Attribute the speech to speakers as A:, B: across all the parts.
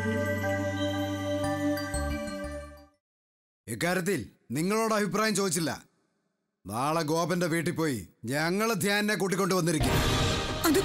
A: ഇക്കാര്യത്തിൽ നിങ്ങളോട് അഭിപ്രായം ചോദിച്ചില്ല നാളെ ഗോപന്റെ വീട്ടിൽ പോയി ഞങ്ങൾ ധ്യാനെ കൂട്ടിക്കൊണ്ടു വന്നിരിക്കും
B: അത്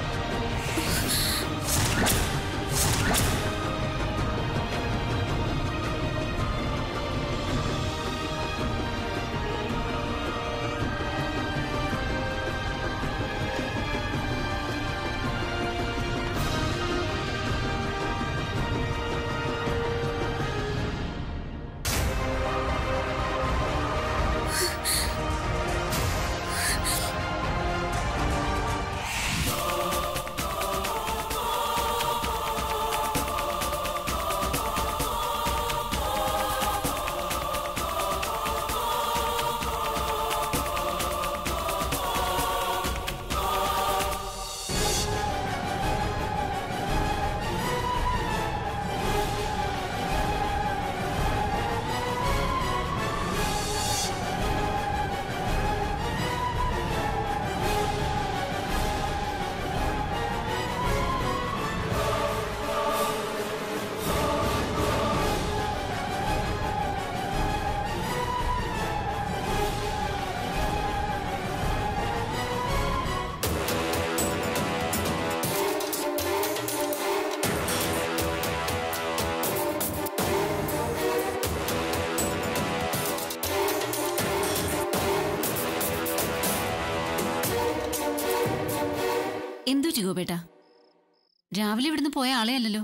C: എന്തോ ഗോപേട്ട രാവിലെ ഇവിടുന്ന് പോയ ആളെയല്ലല്ലോ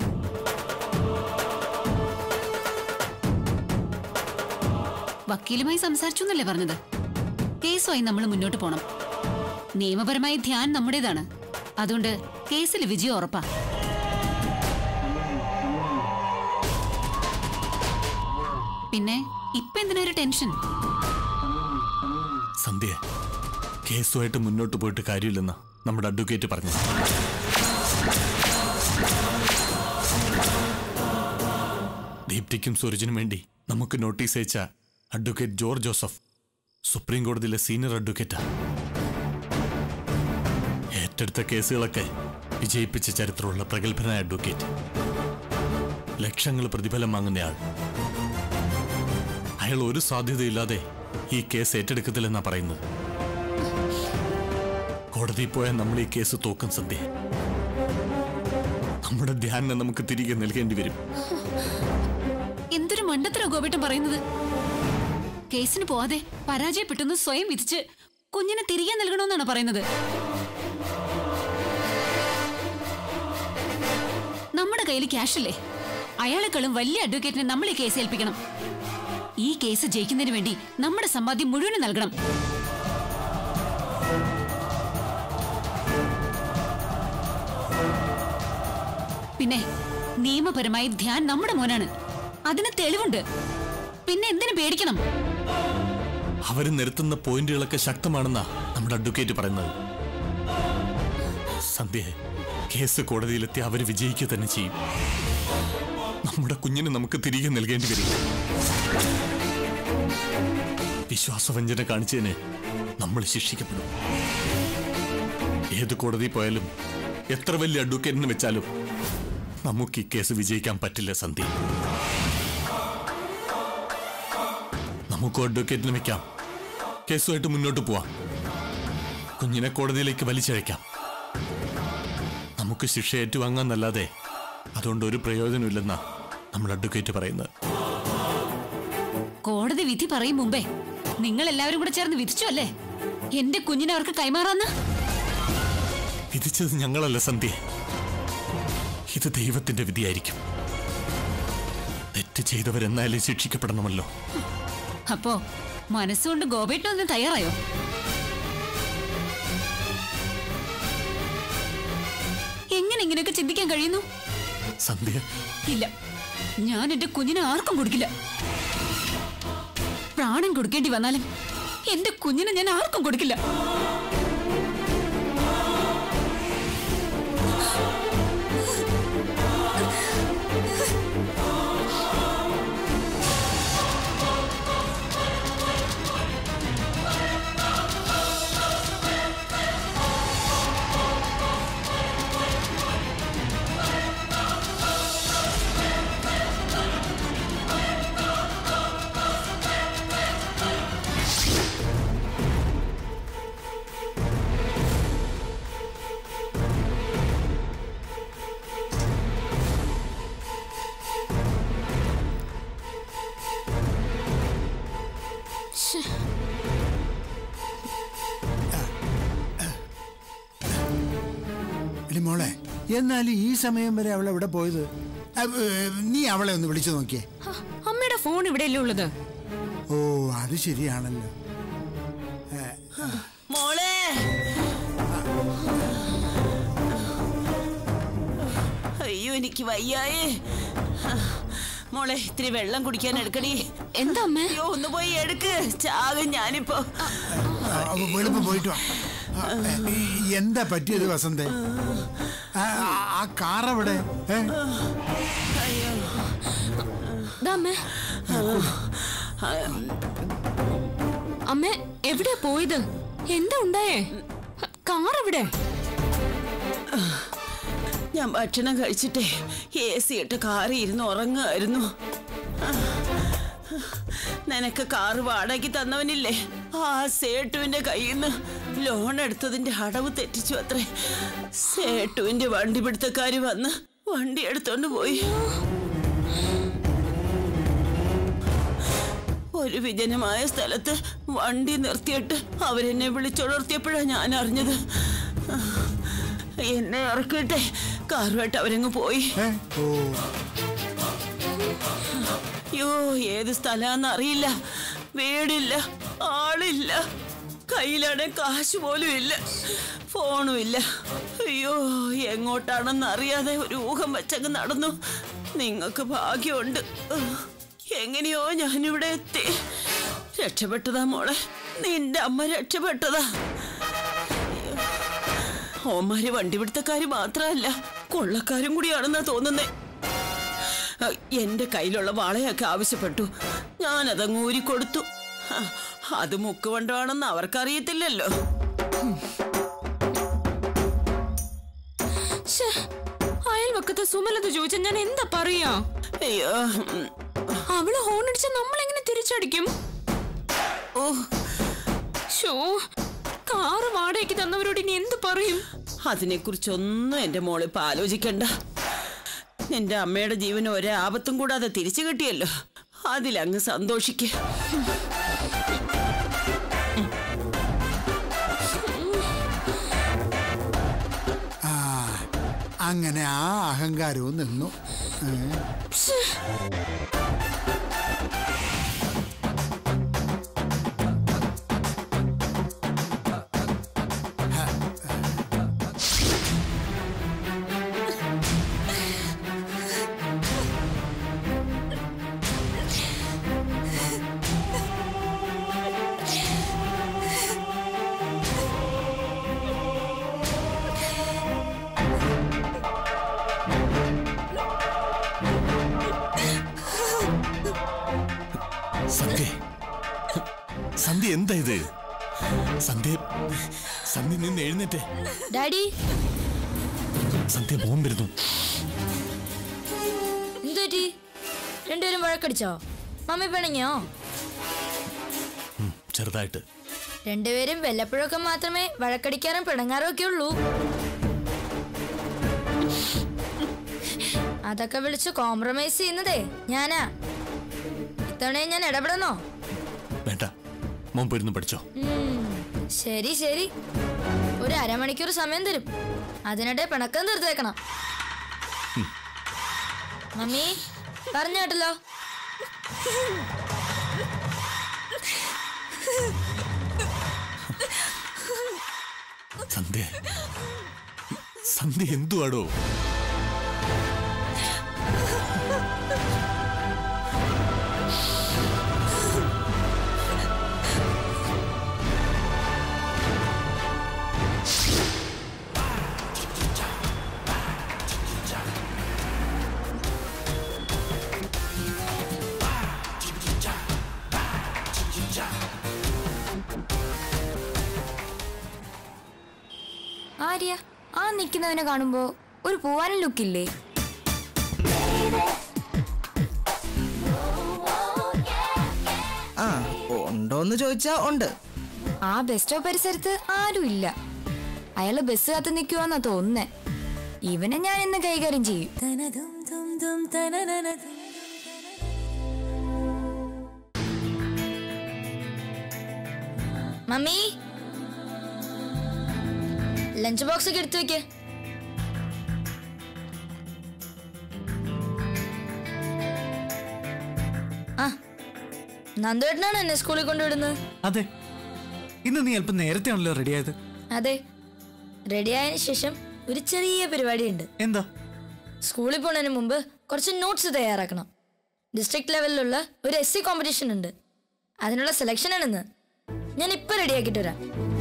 C: വക്കീലുമായി സംസാരിച്ചു എന്നല്ലേ പറഞ്ഞത് കേസുമായി നമ്മൾ മുന്നോട്ട് പോണം നിയമപരമായി ധ്യാൻ നമ്മുടേതാണ് അതുകൊണ്ട് കേസിൽ വിജയം ഉറപ്പാ പിന്നെ ഇപ്പൊ എന്തിനാ ഒരു ടെൻഷൻ
D: സന്ധ്യ കേസുമായിട്ട് മുന്നോട്ട് പോയിട്ട് കാര്യമില്ലെന്ന് നമ്മുടെ അഡ്വക്കേറ്റ് പറഞ്ഞു ദീപ്തിക്കും സൂരജിനും വേണ്ടി നമുക്ക് നോട്ടീസ് അയച്ച അഡ്വക്കേറ്റ് ജോർജ് ജോസഫ് സുപ്രീം കോടതിയിലെ സീനിയർ അഡ്വക്കേറ്റാ ഏറ്റെടുത്ത കേസുകളൊക്കെ വിജയിപ്പിച്ച ചരിത്രമുള്ള പ്രഗത്ഭനായ അഡ്വക്കേറ്റ് ലക്ഷങ്ങൾ പ്രതിഫലം വാങ്ങുന്നയാൾ അയാൾ ഒരു സാധ്യതയില്ലാതെ ഈ കേസ് ഏറ്റെടുക്കത്തില്ലെന്നാ പറയുന്നത് കോടതിയിൽ പോയാൽ നമ്മൾ ഈ കേസ് തോക്കും സന്ധ്യ നമ്മുടെ ധ്യാനം നമുക്ക് തിരികെ നൽകേണ്ടി വരും
C: എന്തൊരു മണ്ടത്തരോ ഗോപേട്ടൻ പറയുന്നത് കേസിന് പോവാതെ പരാജയപ്പെട്ടെന്ന് സ്വയം വിധിച്ച് കുഞ്ഞിനെ തിരികെ നൽകണമെന്നാണ് പറയുന്നത് നമ്മുടെ കയ്യിൽ ക്യാഷ് ഇല്ലേ അയാളെക്കാളും വലിയ അഡ്വക്കേറ്റിനെ നമ്മൾ ഈ കേസ് ഏൽപ്പിക്കണം ഈ കേസ് ജയിക്കുന്നതിന് വേണ്ടി നമ്മുടെ സമ്പാദ്യം മുഴുവനും നൽകണം പിന്നെ നിയമപരമായി ധ്യാൻ നമ്മുടെ മോനാണ് അതിന് തെളിവുണ്ട് പിന്നെ എന്തിനു പേടിക്കണം
D: അവർ നിരത്തുന്ന പോയിന്റുകളൊക്കെ ശക്തമാണെന്നാ നമ്മുടെ അഡ്വക്കേറ്റ് പറയുന്നത് സന്ധ്യ കേസ് കോടതിയിലെത്തി അവർ വിജയിക്കുക തന്നെ ചെയ്യും നമ്മുടെ കുഞ്ഞിനെ നമുക്ക് തിരികെ നൽകേണ്ടി വരും വിശ്വാസവഞ്ചന കാണിച്ചതിന് നമ്മൾ ശിക്ഷിക്കപ്പെടും ഏത് കോടതി പോയാലും എത്ര വലിയ അഡ്വക്കേറ്റിന് വെച്ചാലും നമുക്ക് ഈ കേസ് വിജയിക്കാൻ പറ്റില്ല സന്ധ്യ നമുക്ക് അഡ്വക്കേറ്റിന് വെക്കാം കേസുമായിട്ട് മുന്നോട്ട് പോവാം കുഞ്ഞിനെ കോടതിയിലേക്ക് വലിച്ചഴയ്ക്കാം നമുക്ക് ശിക്ഷ ഏറ്റുവാങ്ങാന്നല്ലാതെ അതുകൊണ്ട് ഒരു പ്രയോജനമില്ലെന്നാ നമ്മുടെ അഡ്വക്കേറ്റ് പറയുന്നത്
C: കോടതി വിധി പറയും മുമ്പേ നിങ്ങൾ എല്ലാവരും കൂടെ ചേർന്ന് വിധിച്ചു അല്ലേ എന്റെ കുഞ്ഞിനെ അവർക്ക് കൈമാറാന്ന്
D: വിധിച്ചത് ഞങ്ങളല്ല സന്ധ്യ ഇത് ദൈവത്തിന്റെ വിധിയായിരിക്കും തെറ്റ് ചെയ്തവരെന്നാലും ശിക്ഷിക്കപ്പെടണമല്ലോ
C: അപ്പോ മനസ്സുകൊണ്ട് ഗോപേട്ടനൊന്നും തയ്യാറായോ എങ്ങനെ ഇങ്ങനെയൊക്കെ ചിന്തിക്കാൻ കഴിയുന്നു
D: സന്ധ്യ
C: ഇല്ല ഞാൻ എന്റെ കുഞ്ഞിനെ ആർക്കും കൊടുക്കില്ല പ്രാണൻ കൊടുക്കേണ്ടി വന്നാലും എന്റെ കുഞ്ഞിനെ ഞാൻ ആർക്കും കൊടുക്കില്ല
B: എടി മോളെ എന്നാലും ഈ സമയം വരെ അവൾ എവിടെ പോയത് അ, ഏ, നീ അവളെ ഒന്ന് വിളിച്ചു നോക്കിയേ
E: ഹ, അമ്മയുടെ ഫോൺ ഇവിടെയല്ലേ ഉള്ളത്
B: ഓ അത് ശരിയാണല്ലോ
F: മോളെ അയ്യോ എനിക്ക് വയ്യായേ മോളെ ഇത്തിരി വെള്ളം കുടിക്കാൻ എടുക്കടി
E: എന്താ അമ്മേ
F: അയ്യോ ഒന്ന് പോയി എടുക്ക് ചാകും ഞാനിപ്പോ
B: ആ, അവ വെളുപ്പ് പോയിട്ട് വാ ആ, ഏ, ഈ എന്താ പറ്റിയത് വസന്തേ ആ, ആ, ആ കാർ എവിടെ ഏ?
E: ദാ അമ്മേ അമ്മ എവിടെയാ പോയത് എന്താ ഉണ്ടായേ ഹ, കാർ എവിടെ
F: ഞാൻ ഭക്ഷണം കഴിച്ചിട്ടേ എ സി ഇട്ട് കാറി ഇരുന്ന് ഉറങ്ങുമായിരുന്നു നിനക്ക് കാറ് വാടകയ്ക്ക് തന്നവനില്ലേ ആ സേട്ടുവിന്റെ കയ്യിൽ നിന്ന് ലോൺ എടുത്തതിന്റെ അടവ് തെറ്റിച്ചു അത്രേ സേട്ടുവിന്റെ വണ്ടി പിടുത്തക്കാര് വന്ന് വണ്ടി എടുത്തോണ്ട് പോയി ഒരു വിജനമായ സ്ഥലത്ത് വണ്ടി നിർത്തിയിട്ട് അവരെന്നെ വിളിച്ചുണർത്തിയപ്പോഴാണ് ഞാൻ അറിഞ്ഞത് എന്നെ ഇറക്കിട്ടെ കാറുമായിട്ട് അവരങ്ങ് പോയി
B: ഏ? ഓ
F: അയ്യോ ഏത് സ്ഥലമാണെന്ന് അറിയില്ല വീടില്ല ആളില്ല കയ്യിലാണെ കാശ് പോലും ഇല്ല ഫോണും ഇല്ല അയ്യോ എങ്ങോട്ടാണെന്ന് അറിയാതെ ഒരു ഊഹം വെച്ചങ്ങ് നടന്നു നിങ്ങൾക്ക് ഭാഗ്യമുണ്ട് എങ്ങനെയോ ഞാനിവിടെ എത്തി രക്ഷപ്പെട്ടതാ മോളെ നിന്റെ അമ്മ രക്ഷപ്പെട്ടതാ ഓമാര് വണ്ടിപിടുത്തക്കാര് മാത്രമല്ല കൊള്ളക്കാരും കൂടിയാണെന്നാ തോന്നുന്നേ അഹ് എന്റെ കയ്യിലുള്ള വളയൊക്കെ ആവശ്യപ്പെട്ടു ഞാനതങ്ങ് ഊരിക്കൊടുത്തു ഹ, അത് മുക്കുവണ്ടമാണെന്ന് അവർക്കറിയത്തില്ലല്ലോ
E: ശ്ശേ, അയൽവക്കത്തെ സുമലത് ചോദിച്ചാൽ ഞാൻ എന്താ പറയാ
F: അയ്യോ ഉം.
E: അവള് ഹോൺ അടിച്ച നമ്മൾ എങ്ങനെ തിരിച്ചടിക്കും
F: ഓ
E: ഷോ കാറ് വാടകയ്ക്ക് തന്നവരോട് ഇനി എന്ത് പറയും
F: അതിനെക്കുറിച്ചൊന്നും എന്റെ മോളിപ്പോ ആലോചിക്കണ്ട നിന്റെ അമ്മയുടെ ജീവന് ഒരാപത്തും കൂടാതെ തിരിച്ചു കിട്ടിയല്ലോ അതിലങ്ങ് സന്തോഷിക്ക
B: ആ അങ്ങനെ ആ അഹങ്കാരവും നിന്നു ഏ?
D: സന്ധ്യ സന്ധ്യ എന്താ ഇത് സന്ധ്യ സന്ധ്യ നിന്ന് എഴുന്നേറ്റേ
G: ഡാഡി
D: സന്ധ്യ മോൻ വരുന്നു
G: എന്തുപറ്റി രണ്ടുപേരും വഴക്കടിച്ചോ മമ്മി പിണങ്ങിയോ
D: ഉം, ചെറുതായിട്ട്
G: രണ്ടുപേരും വല്ലപ്പോഴൊക്കെ മാത്രമേ വഴക്കടിക്കാറും പിണങ്ങാറും ഒക്കെ ഉള്ളൂ അതൊക്കെ വിളിച്ച് കോംപ്രമൈസ് ചെയ്യുന്നതേ ഞാനാ ഇത്തവണയും ഞാൻ ഇടപെടണോ
D: വേണ്ട മോൻ പോയിരുന്നു പഠിച്ചോ
G: ഉം, ശരി ശരി ഒരു അരമണിക്കൂർ സമയം തരും അതിനിടെ പിണക്കം തീർത്തേക്കണം മമ്മി പറഞ്ഞു കേട്ടല്ലോ
D: സന്ധ്യ സന്ധ്യ എന്തുവാടോ
G: ആര്യ ആ നിൽക്കുന്നവനെ കാണുമ്പോ ഒരു പൂവാലൻ ലുക്കില്ലേ
H: ആ ഉണ്ടോന്ന് ചോദിച്ചാ ഉണ്ട്
G: ആ ബസ് സ്റ്റോപ്പ് പരിസരത്ത് ആരും ഇല്ല അയാള് ബസ് കാത്ത് നിൽക്കുവാന്നാ തോന്നുന്നേ ഇവനെ ഞാൻ ഇന്ന് കൈകാര്യം ചെയ്യും മമ്മി ലഞ്ച് ബോക്സ് ഒക്കെ എടുത്തു വെക്ക് നന്ദേട്ടനാണ് എന്നെ സ്കൂളിൽ കൊണ്ടുവിടുന്നത്
I: അതെ ഇന്ന് നീ അല്പം നേരത്തെ ആണല്ലോ റെഡിയായത്
G: അതെ റെഡിയായതിനു ശേഷം ഒരു ചെറിയ പരിപാടിയുണ്ട്
I: എന്താ
G: സ്കൂളിൽ പോണതിന് മുമ്പ് കുറച്ച് നോട്ട്സ് തയ്യാറാക്കണം ഡിസ്ട്രിക്ട് ലെവലിലുള്ള ഒരു എസ് സി കോമ്പറ്റീഷൻ ഉണ്ട് അതിനുള്ള സെലക്ഷൻ ആണെന്ന് ഞാൻ ഇപ്പൊ റെഡിയാക്കിട്ട് വരാം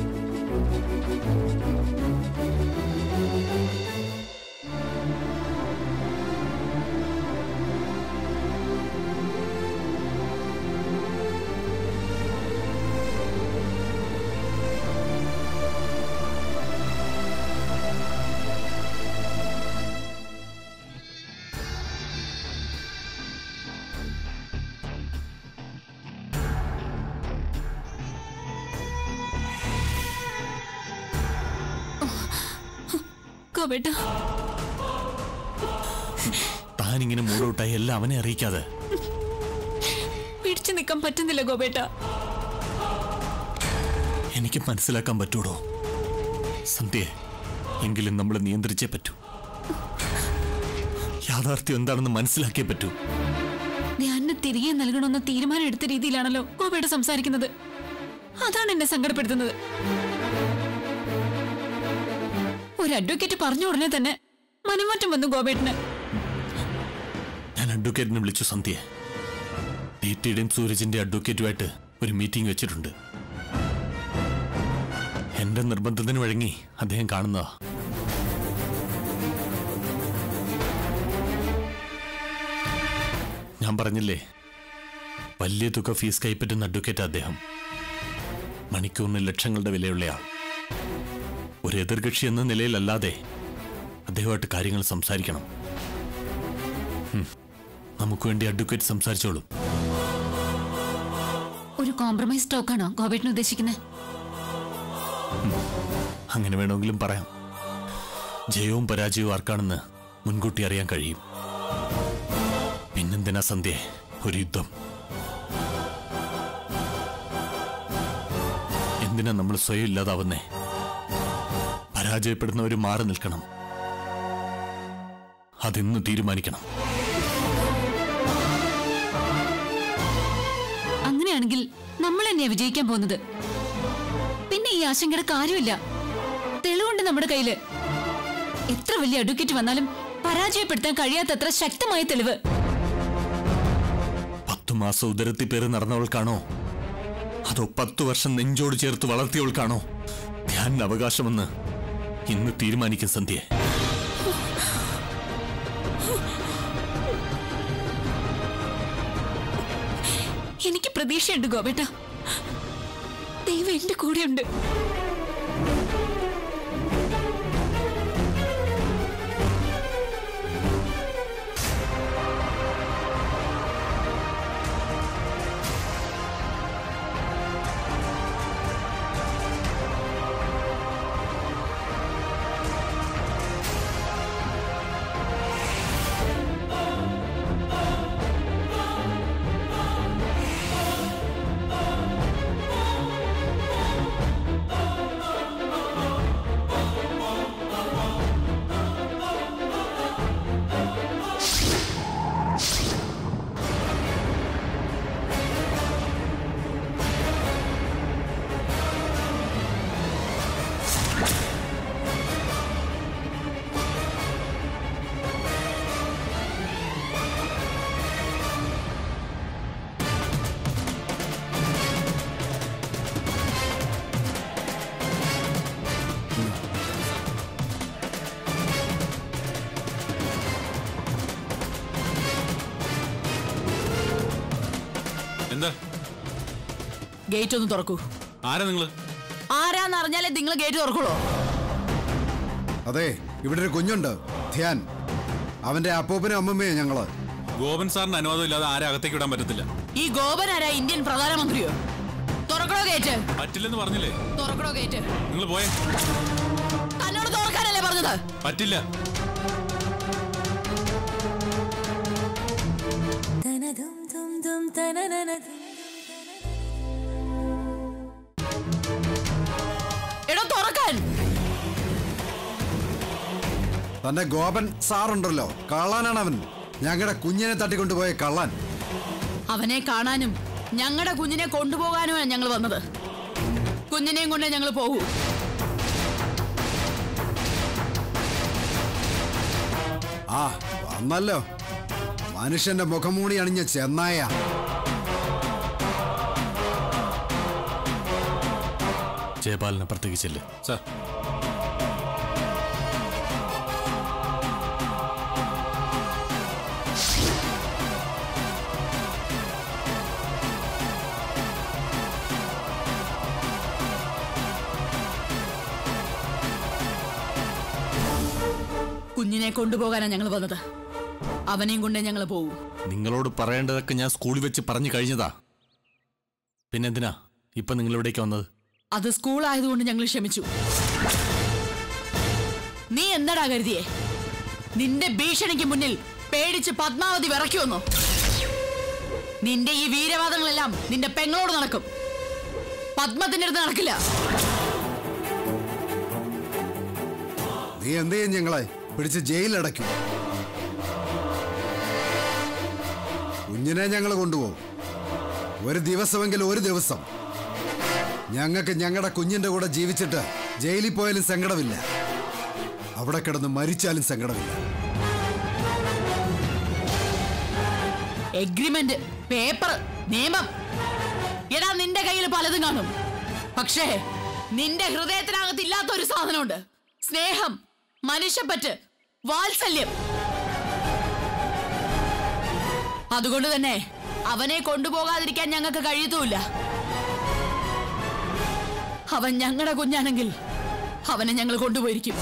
E: ഗോപേട്ട
D: താനിങ്ങനെ മൂടൗട്ടായി എല്ലാം അവനെ അറിയിക്കാതെ
E: പിടിച്ചു നിൽക്കാൻ പറ്റുന്നില്ല ഗോപേട്ട
D: എനിക്ക് മനസ്സിലാക്കാൻ പറ്റൂടോ സന്ധ്യ എങ്കിലും നമ്മൾ നിയന്ത്രിച്ചേ പറ്റൂ യാഥാർത്ഥ്യം എന്താണെന്ന് മനസ്സിലാക്കിയേ പറ്റൂ
E: ധ്യാനിന് തിരികെ നൽകണമെന്ന തീരുമാനം എടുത്ത രീതിയിലാണല്ലോ ഗോപേട്ട സംസാരിക്കുന്നത് അതാണ് എന്നെ സങ്കടപ്പെടുത്തുന്നത് ഒരു അഡ്വക്കേറ്റ് പറഞ്ഞ ഉടനെ തന്നെ മനമാറ്റം വന്നു ഗോപേട്ടന്
D: ഞാൻ അഡ്വക്കേറ്റിനെ വിളിച്ചു സന്ധ്യ ദീപ്തിയുടെയും സൂരജിന്റെ അഡ്വക്കേറ്റുമായിട്ട് ഒരു മീറ്റിംഗ് വെച്ചിട്ടുണ്ട് എന്റെ നിർബന്ധത്തിന് വഴങ്ങി അദ്ദേഹം കാണുന്നതാ ഞാൻ പറഞ്ഞില്ലേ വലിയ തുക ഫീസ് കൈപ്പറ്റുന്ന അഡ്വക്കേറ്റ് അദ്ദേഹം മണിക്കൂറിന് ലക്ഷങ്ങളുടെ വിലയുള്ളയാൾ ഒരു എതിർകക്ഷി എന്ന നിലയിലല്ലാതെ അദ്ദേഹമായിട്ട് കാര്യങ്ങൾ സംസാരിക്കണം നമുക്ക് വേണ്ടി അഡ്വക്കേറ്റ് സംസാരിച്ചോളൂ
C: ഒരു കോംപ്രമൈസ് ടോക്കാണോ ഗോപേട്ടൻ ഉദ്ദേശിക്കുന്നത്
D: അങ്ങനെ വേണമെങ്കിലും പറയാം ജയവും പരാജയവും ആർക്കാണെന്ന് മുൻകൂട്ടി അറിയാൻ കഴിയും പിന്നെന്തിനാ സന്ധ്യ ഒരു യുദ്ധം എന്തിനാ നമ്മൾ സ്വയം ഇല്ലാതാവുന്നേ പരാജയപ്പെടുന്നവർ മാറി നിൽക്കണം അതിന്ന് തീരുമാനിക്കണം
C: അങ്ങനെയാണെങ്കിൽ നമ്മൾ തന്നെയാ വിജയിക്കാൻ പോകുന്നത് പിന്നെ ഈ ആശങ്കയുടെ കാര്യമില്ല തെളിവുണ്ട് നമ്മുടെ കയ്യില് എത്ര വലിയ അഡ്വക്കേറ്റ് വന്നാലും പരാജയപ്പെടുത്താൻ കഴിയാത്തത്ര ശക്തമായ തെളിവ്
D: പത്തു മാസം ഉദരത്തി പേര് നടന്നവൾക്കാണോ അതോ പത്തു വർഷം നെഞ്ചോട് ചേർത്ത് വളർത്തിയവൾക്കാണോ ധ്യാൻ അവകാശമെന്ന് ഇന്ന് തീരുമാനിക്കും സന്ധ്യ
E: എനിക്ക് പ്രതീക്ഷയുണ്ട് ഗോപേട്ട ദൈവം എന്റെ കൂടെയുണ്ട്
J: എന്താ
F: ഗേറ്റ് ഒന്ന് തുറക്കൂ
J: ആരാ നിങ്ങള്
F: ആരാന്നറിഞ്ഞാലേ നിങ്ങൾ ഗേറ്റ് തുറക്കുള്ളൂ
A: അതെ ഇവിടെ ഒരു കുഞ്ഞുണ്ട് ധ്യാൻ അവന്റെ അപ്പൂപ്പനും അമ്മമ്മയും ഞങ്ങള്
J: ഗോപൻ സാറിന് അനുവാദം ഇല്ലാതെ ആരെ അകത്തേക്ക് വിടാൻ പറ്റത്തില്ല
F: ഈ ഗോപൻ ആരാ ഇന്ത്യൻ പ്രധാനമന്ത്രിയോ തുറക്കണോ ഗേറ്റ്
J: പറ്റില്ലെന്ന് പറഞ്ഞില്ലേ
F: തുറക്കണോ ഗേറ്റ്
J: നിങ്ങൾ പോയേ
F: തന്നോട് തുറക്കാനല്ലേ പറഞ്ഞത്
J: പറ്റില്ല
F: എടോ തുറക്കാൻ
A: തന്റെ ഗോപൻ സാറുണ്ടല്ലോ കള്ളാനാണ് അവൻ ഞങ്ങളുടെ കുഞ്ഞിനെ തട്ടിക്കൊണ്ടുപോയ കള്ളൻ
F: അവനെ കാണാനും ഞങ്ങളുടെ കുഞ്ഞിനെ കൊണ്ടുപോകാനുമാണ് ഞങ്ങൾ വന്നത് കുഞ്ഞിനെയും കൊണ്ടേ ഞങ്ങൾ പോകൂ
A: ആ വന്നല്ലോ മനുഷ്യന്റെ മുഖമൂടി അണിഞ്ഞ ചെന്നായ
D: ജയപാലിനെ പ്രത്യേകിച്ചില്ലേ
J: സാർ
F: കുഞ്ഞിനെ കൊണ്ടുപോകാനാണ് ഞങ്ങൾ വന്നത് അവനെയും കൊണ്ടേ ഞങ്ങൾ പോകൂ
D: നിങ്ങളോട് പറയേണ്ടതൊക്കെ ഞാൻ സ്കൂളിൽ വെച്ച് പറഞ്ഞു കഴിഞ്ഞതാ പിന്നെന്തിനാ ഇപ്പൊ നിങ്ങൾ ഇവിടേക്ക് വന്നത്
F: അത് സ്കൂൾ ആയതുകൊണ്ട് ഞങ്ങൾ ക്ഷമിച്ചു നീ എന്താടാ കരുതിയേ നിന്റെ ഭീഷണിക്ക് മുന്നിൽ പേടിച്ച് പത്മാവതി വിറയ്ക്കുമെന്നോ നിന്റെ ഈ വീരവാദങ്ങളെല്ലാം നിന്റെ പെങ്ങളോട് നടക്കും പത്മത്തിന്റെ അടുത്ത് നടക്കില്ല
A: നീ എന്ത് ചെയ്യും ഞങ്ങളെ പിടിച്ച് ജയിലടയ്ക്കും കുഞ്ഞിനെ ഞങ്ങൾ കൊണ്ടുപോകും ഒരു ദിവസമെങ്കിലും ഒരു ദിവസം ഞങ്ങൾക്ക് ഞങ്ങളുടെ കുഞ്ഞിന്റെ കൂടെ ജീവിച്ചിട്ട് ജയിലിൽ പോയാലും സങ്കടമില്ല അവിടെ കിടന്ന് മരിച്ചാലും സങ്കടമില്ല
F: എഗ്രിമെന്റ് പേപ്പർ നിയമം എടാ നിന്റെ കയ്യിൽ പലതും കാണും പക്ഷേ നിന്റെ ഹൃദയത്തിനകത്ത് ഇല്ലാത്ത ഒരു സാധനമുണ്ട് സ്നേഹം മനുഷ്യപ്പറ്റ് വാത്സല്യം അതുകൊണ്ട് തന്നെ അവനെ കൊണ്ടുപോകാതിരിക്കാൻ ഞങ്ങൾക്ക് കഴിയത്തുമില്ല അവൻ ഞങ്ങളുടെ കുഞ്ഞാണെങ്കിൽ അവനെ ഞങ്ങൾ കൊണ്ടുപോയിരിക്കും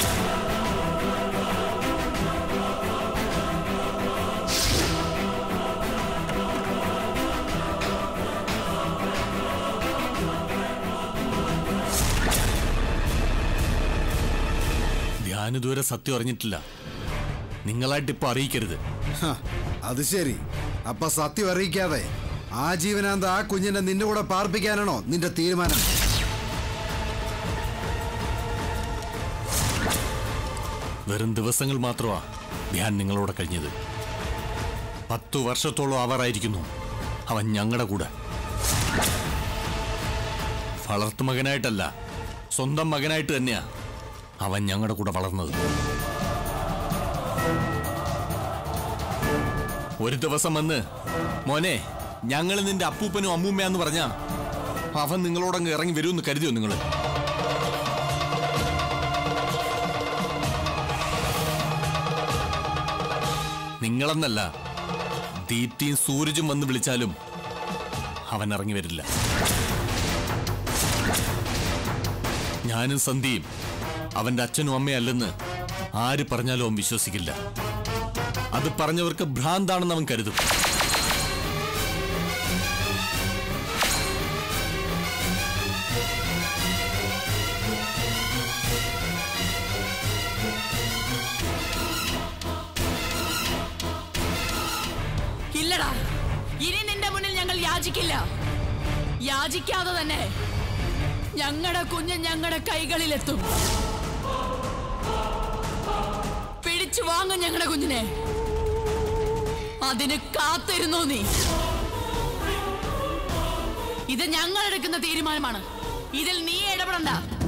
D: ധ്യാൻ ഇതുവരെ സത്യം അറിഞ്ഞിട്ടില്ല നിങ്ങളായിട്ട് ഇപ്പൊ അറിയിക്കരുത്
A: ഹ, അത് ശരി അപ്പൊ സത്യം അറിയിക്കാതെ ആ ജീവനാന്ത ആ കുഞ്ഞിനെ നിന്റെ കൂടെ പാർപ്പിക്കാനാണോ നിന്റെ തീരുമാനം
D: വെറും ദിവസങ്ങൾ മാത്രമാ ധ്യാൻ നിങ്ങളോട് കഴിഞ്ഞത് പത്തു വർഷത്തോളം ആവാറായിരിക്കുന്നു അവൻ ഞങ്ങളുടെ കൂടെ വളർത്തു മകനായിട്ടല്ല സ്വന്തം മകനായിട്ട് തന്നെയാ അവൻ ഞങ്ങളുടെ കൂടെ വളർന്നത് ഒരു ദിവസം വന്ന് മോനെ ഞങ്ങൾ നിന്റെ അപ്പൂപ്പനും അമ്മൂമ്മയാന്ന് പറഞ്ഞാ അവൻ നിങ്ങളോടങ്ങ് ഇറങ്ങി വരുമെന്ന് കരുതിയോ നിങ്ങൾ നിങ്ങളെന്നല്ല ദീപ്തിയും സൂരജും വന്ന് വിളിച്ചാലും അവൻ ഇറങ്ങി വരില്ല ഞാനും സന്ധ്യയും അവന്റെ അച്ഛനും അമ്മയല്ലെന്ന് ആര് പറഞ്ഞാലും അവൻ വിശ്വസിക്കില്ല അത് പറഞ്ഞവർക്ക് ഭ്രാന്താണെന്ന് അവൻ കരുതും
F: ഇല്ലടാ ഇനി നിന്റെ മുന്നിൽ ഞങ്ങൾ യാചിക്കില്ല യാചിക്കാതെ തന്നെ ഞങ്ങളുടെ കുഞ്ഞ് ഞങ്ങളുടെ കൈകളിലെത്തും പിടിച്ചു വാങ്ങും ഞങ്ങളുടെ കുഞ്ഞിനെ അതിന് കാത്തിരുന്നു നീ ഇത് ഞങ്ങൾ എടുക്കുന്ന തീരുമാനമാണ് ഇതിൽ നീ ഇടപെടണ്ട